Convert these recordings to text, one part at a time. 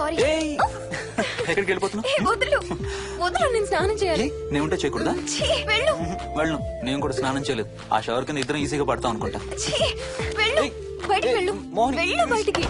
Sorry ఏయ్ ఎక్కడికి వెళ్ళిపోతున్నావు ఏ వదులు వదులు నేను స్నానం చేయాలి ఏ, నేను ఉంటే చేయకూడదా ఛీ, వెళ్ళు వెళ్ళను నేను కూడా స్నానం చేయలేదు ఆ షవర్ కింద ఇద్దరం ఈజీగా పడతాం అనుకుంటా ఛీ, వెళ్ళు ఏయ్, బయటికి ఏయ్, వెళ్ళు మోహిని, వెళ్ళు బయటికి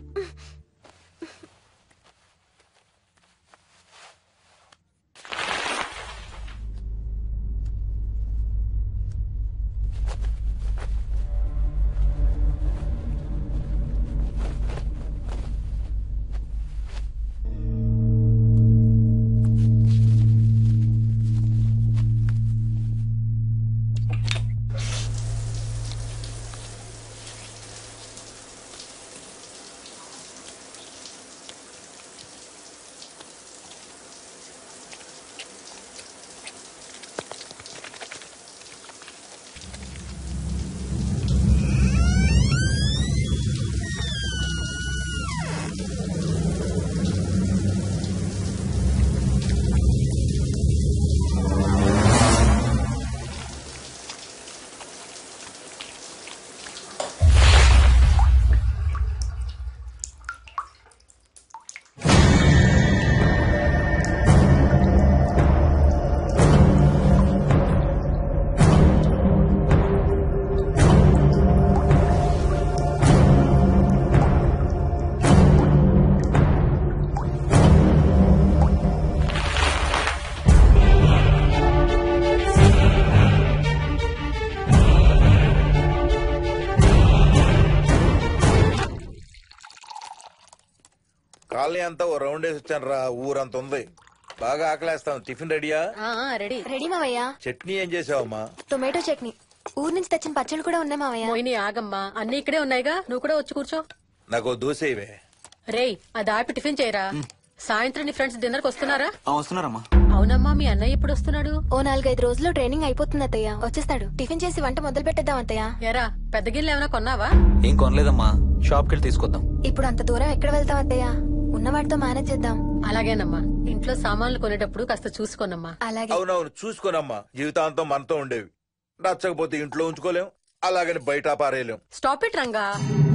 కాలనీ అంతా ఓ రౌండ్ వేసి వచ్చాను రా ఊరంత ఉంది బాగా ఆకలేస్తాను టిఫిన్ రెడీయా రెడీ రెడీ మావయ్య చట్నీ ఏం చేసావమ్మా టొమాటో చట్నీ ఊరు నుంచి తెచ్చిన పచ్చళ్ళు కూడా ఉన్నాయి మావయ్య మోయిని ఆగమ్మా అన్ని ఇక్కడే ఉన్నాయిగా నువ్వు కూడా వచ్చి కూర్చో నాకు ఓ దోశ ఇవే రేయ్ అది ఆపి టిఫిన్ చేయరా సాయంత్రం నీ ఫ్రెండ్స్ డిన్నర్ కి వస్తున్నారా ఆ, వస్తున్నారమ్మా అవునమ్మా మీ అన్నయ్య ఎప్పుడు వస్తున్నాడు ఓ నాలుగైదు రోజుల్లో ట్రైనింగ్ అయిపోతుంది అత్తయ్య వచ్చేస్తాడు టిఫిన్ చేసి వంట మొదలు పెట్టేద్దాం అత్తయ్య ఎరా పెద్ద గిన్నెలు ఏమైనా కొన్నావా ఏం కొనలేదమ్మా షాప్కి వెళ్ళి తీసుకొద్దాం ఇప్పుడు అంత దూరం ఎక్కడ వెళ్తాం అత్తయ్య ఉన్న వాటితో మేనేజ్ చేద్దాం అలాగేనమ్మా ఇంట్లో సామాన్లు కొనేటప్పుడు కాస్త చూసుకోనమ్మా అలాగే అవునవును చూసుకోనమ్మా జీవితాంతం మనతో ఉండేవి నచ్చకపోతే ఇంట్లో ఉంచుకోలేం అలాగని బయట పారేయలేం స్టాప్ ఇట్ రంగా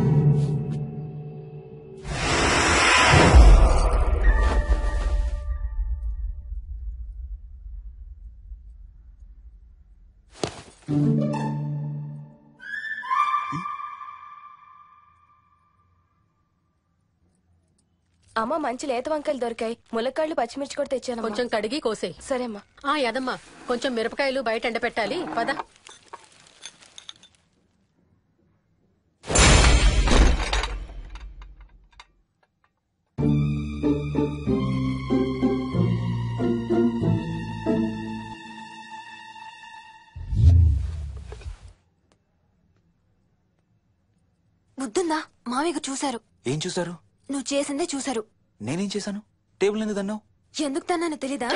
అమ్మ మంచి లేత వంకాయలు దొరికాయి ములక్కాళ్ళు పచ్చిమిర్చి కూడా తెచ్చాను కొంచెం కడిగి కోసేయ్ సరేమ్మా ఆ యదమ్మా కొంచెం మిరపకాయలు బయట ఎండ పెట్టాలి పద బుద్ధుందా మామయ్యకు చూశారు ఏం చూసారు నువ్వు చేసిందే చూశారు నేనేం చేశాను టేబుల్ ఎందుకు అన్నావు ఎందుకు తన్నాను తెలీదా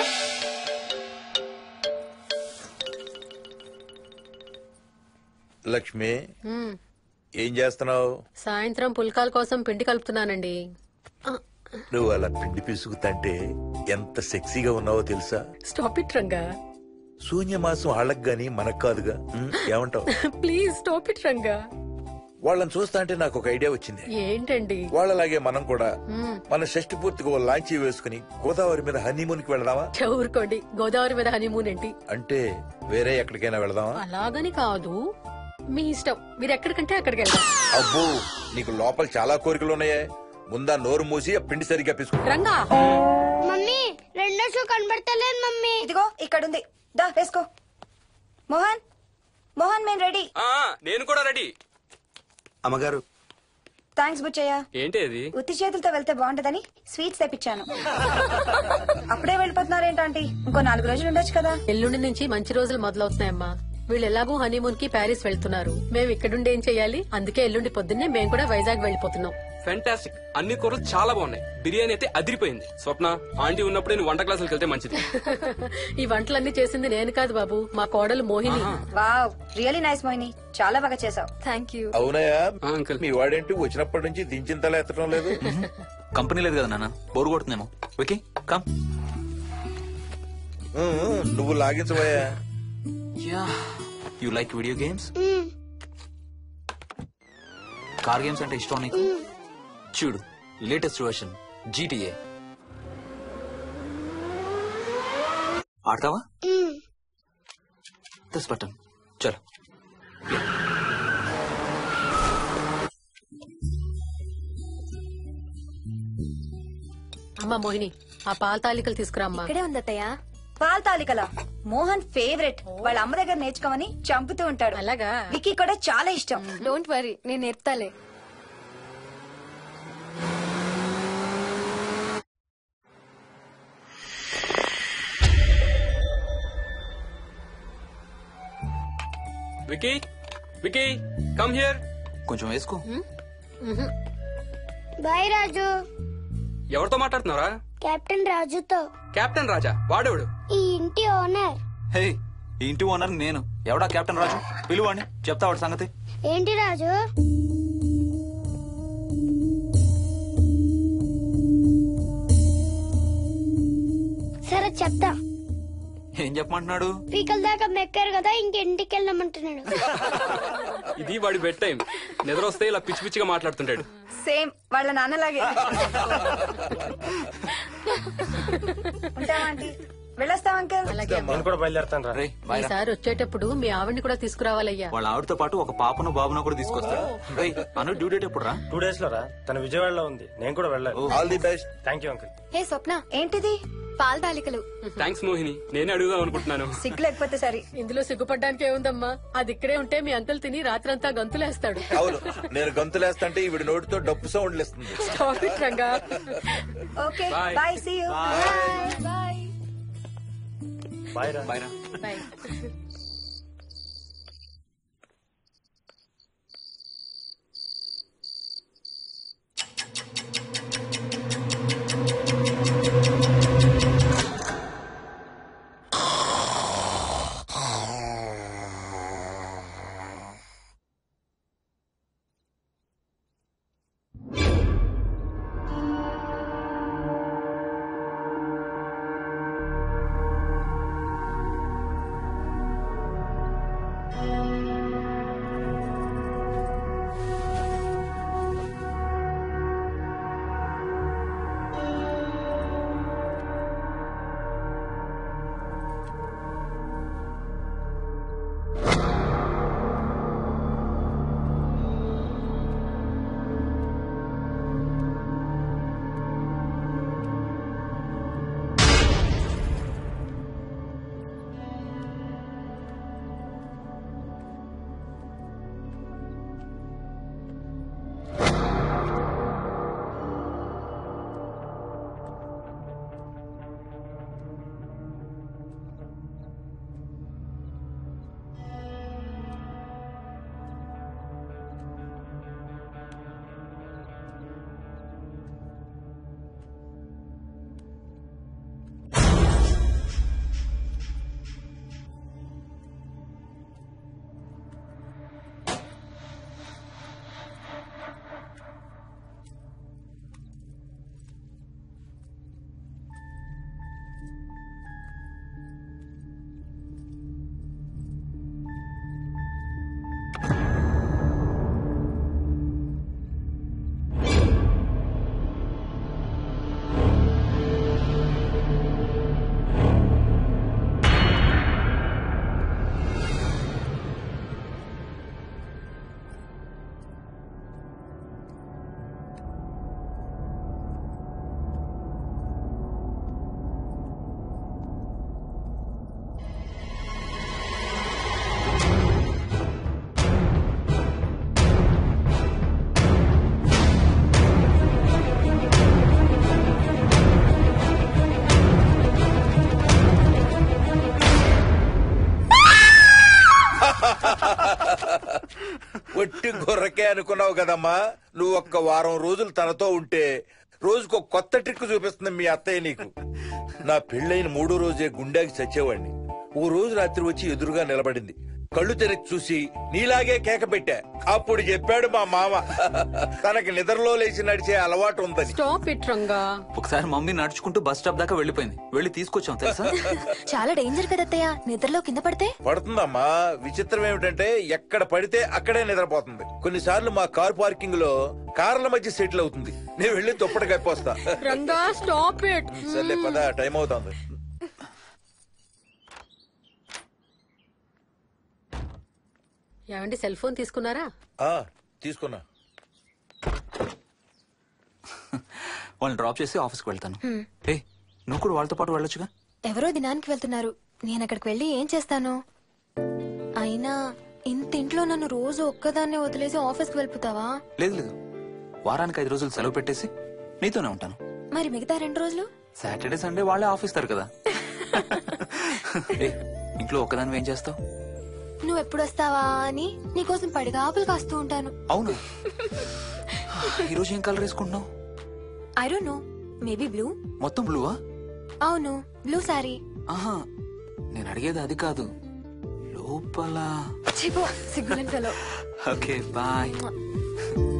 లక్ష్మి ఉమ్, ఏం చేస్తున్నావు సాయంత్రం పుల్కాల కోసం పిండి కలుపుతున్నానండి ఆ, నువ్వు అలా పిండి పిసుకుతంటే ఎంత సెక్సీగా ఉన్నావో తెలుసా స్టాప్ ఇట్ రంగా శూన్యమాసం వాళ్ళకి గాని మనకు కాదుగా ఉం? ఏమంటావు ప్లీజ్ స్టాప్ ఇట్ రంగా వాళ్ళని చూస్తా అంటే నాకు ఒక ఐడియా వచ్చింది ఏంటండి వాళ్ళలాగే మనం కూడా మ్మ్. మన షష్టి పూర్తిగా ఓ లాంచీ వేసుకుని గోదావరి మీద హనీమూన్ కి వెళదామా ఊరుకోండి గోదావరి మీద హనీమూన్ ఏంటి అంటే వేరే ఎక్కడికైనా వెళదామా అలాగని కాదు మీ ఇష్టం మీరు ఎక్కడికంటే అక్కడికి వెళ్దాం అబ్బో నీకు లోపల చాలా కోరికలు ఉన్నాయే ముందా నోరు మూసి ఆ పిండి సరిగ్గా పిసుకు రంగా మమ్మీ రెండో షూ కనబడతలేదు మమ్మీ ఇదిగో ఇక్కడుంది దా వేసుకో మోహన్ మోహన్ మేము రెడీ ఆ నేను కూడా రెడీ అమ్మగారు థ్యాంక్స్ బుచ్చయ్య ఏంటి అది ఉత్తి చేతులతో వెళ్తే బాగుంటదని స్వీట్స్ తెప్పించాను అప్పుడే వెళ్ళిపోతున్నారేంటంటీ ఇంకో నాలుగు రోజులు ఉండొచ్చు కదా ఎల్లుండి నుంచి మంచి రోజులు మొదలవుతున్నాయమ్మా వీళ్ళు ఎలాగూ హనీమూన్ కి ప్యారిస్ వెళ్తున్నారు మేము ఇక్కడుండి ఏం చెయ్యాలి అందుకే ఎల్లుండి పొద్దున్నే మేము కూడా వైజాగ్ వెళ్ళిపోతున్నాం ఫెంటాస్టిక్ అన్ని కూరలు చాలా బాగున్నాయి బిర్యానీ అయితే అదిరిపోయింది స్వప్న ఆంటీ ఉన్నప్పుడే నువ్వు వంట క్లాసులకు వెళ్తే మంచిది ఈ వంటలన్నీ చేసింది నేను కాదు బాబు మా కోడలు Mohini wow really nice Mohini చాలా బాగా చేసావు థ్యాంక్ యూ అవునయ్యా ఆ, అంకుల్ మీ వాడేంటి వచ్చినప్పటి నుంచి దించిన తల ఎత్తడం లేదు కంపెనీ లేదు కదా నాన్న బోరు కొడుతుందేమో ఓకే కమ్ ఉం, ఉం, నువ్వు లాగించబోయా yeah you like video games car games అంటే ఇష్టం నీకు చూడు లేటెస్ట్ వర్షన్ జీటీఏ ఆడతావా దస్ బటన్ చలో అమ్మా మోహిని ఆ పాల తాలికలు తీసుకురామ్మా ఇక్కడే ఉంది అత్తయ్య పాల తాలికల మోహన్ ఫేవరెట్ వాళ్ళ అమ్మ దగ్గర నేర్చుకోమని చంపుతూ ఉంటాడు అలాగా విక్కీ కూడా చాలా ఇష్టం డోంట్ వరీ నేను నేర్పుతాలే వికీ వికీ కమ్ హియర్ కొంచెం వేసుకో బాయ్ రాజు ఎవరితో మాట్లాడుతున్నారా కెప్టెన్ రాజుతో కెప్టెన్ రాజా వాడేవాడు ఈ ఇంటి ఓనర్ హే ఈ ఇంటి ఓనర్ నేను ఎవడా కెప్టెన్ రాజు పిలువాడిని చెప్తా వాడి సంగతి ఏంటి రాజు సరే చెప్తా ఏం చెప్పమంటున్నాడు పీకల దాకా మెక్కారు కదా ఇంకెంటికి వెళ్ళమంటున్నాడు ఇది వాడి బెడ్ టైం నిద్ర వస్తే ఇలా పిచ్చి పిచ్చిగా మాట్లాడుతుంటాడు సేమ్ వాళ్ళ నాన్నలాగే ఉంటావా ఆంటీ వెళ్ళొస్తాం అంకుల్ అలాగే అమ్మా. నేను కూడా బయలుదేరుతాను రా రే బాయ్ రా. ఈసారి వచ్చేటప్పుడు మీ ఆవిడ్ని కూడా తీసుకురావాలయ్యా వాళ్ళ ఆవిడతో పాటు ఒక పాపను బాబును కూడా తీసుకొస్తాడు రే అను డ్యూ డేట్ ఎప్పుడు రా టూ డేస్ లో రా తన విజయవాడలో ఉంది నేను కూడా వెళ్ళాలి all the best thank you uncle hey Swapna ఏంటిది పాల తాలికలు థ్యాంక్స్ మోహిని నేనే అడుగుదాం అనుకుంటున్నాను సిగ్గు లేకపోతే సరి ఇందులో సిగ్గుపడ్డానికి ఏముందమ్మా అది ఇక్కడే ఉంటే మీ అంకుల్ తిని రాత్రంతా గంతులేస్తాడు అవును నేను గంతులేస్తంటే ఈవిడ నోటితో డప్పు సౌండ్లు ఇస్తుంది Stop it, Ranga okay Bye. Bye see you bye రా బాయ్ రా Bye. ఒట్టి గొర్రకే అనుకున్నావు కదమ్మా నువ్వు ఒక్క వారం రోజులు తనతో ఉంటే రోజుకు ఒక కొత్త ట్రిక్ చూపిస్తుంది మీ అత్తయ్య నీకు నా పెళ్ళైన మూడో రోజే గుండెకి చచ్చేవాడిని ఓ రోజు రాత్రి వచ్చి ఎదురుగా నిలబడింది కళ్ళు తెరిచి చూసి నీలాగే కేక పెట్టా అప్పుడు చెప్పాడు మా మామ తనకి నిద్రలో లేచి నడిచే అలవాటు ఉందని స్టాప్ ఇట్ రంగా ఒకసారి మమ్మీ నడుచుకుంటూ బస్ స్టాప్ దాకా వెళ్ళిపోయింది వెళ్ళి తీసుకొచ్చాం తెలుసా చాలా డేంజర్ కదా అత్తయ్య నిద్రలో కింద పడితే పడుతుందమ్మా విచిత్రం ఏమిటంటే ఎక్కడ పడితే అక్కడే నిద్రపోతుంది కొన్నిసార్లు మా కార్ పార్కింగ్ లో కార్ల మధ్య సెటిల్ అవుతుంది నేను వెళ్ళి దుప్పటి కప్పొస్తా రంగా స్టాప్ ఇట్ సర్లే పద టైం అవుతుంది ఏమండి సెల్ ఫోన్ తీసుకున్నారా ఆ తీసుకున్నా వాళ్ళని డ్రాప్ చేసి ఆఫీస్కి వెళ్తాను ఏ నువ్వు కూడా వాళ్ళతో పాటు వెళ్ళొచ్చుగా ఎవరో దినానికి వెళ్తున్నారు నేను అక్కడికి వెళ్ళి ఏం చేస్తాను అయినా ఇంత ఇంట్లో నన్ను రోజు ఒక్కదాన్నే వదిలేసి ఆఫీస్కి వెళ్ళిపోతావా లేదు లేదు వారానికి ఐదు రోజులు సెలవు పెట్టేసి నీతోనే ఉంటాను మరి మిగతా రెండు రోజులు సాటర్డే సండే వాళ్ళే ఆఫీస్ తరు కదా ఏ ఇంట్లో ఒక్కదాని ఏం చేస్తావు నువ్వు ఎప్పుడు వస్తావా అని నీకోసం పడిగా ఆపులు కాస్తూ ఉంటాను అవును ఈరోజు ఏం కలర్ వేసుకుంటున్నావు I don't know maybe blue మొత్తం బ్లూవా అవును బ్లూ సారీ ఆహా నేను అడిగేది అది కాదు లోపల చిపో సిగ్గులేని ఫెలో ఓకే బాయ్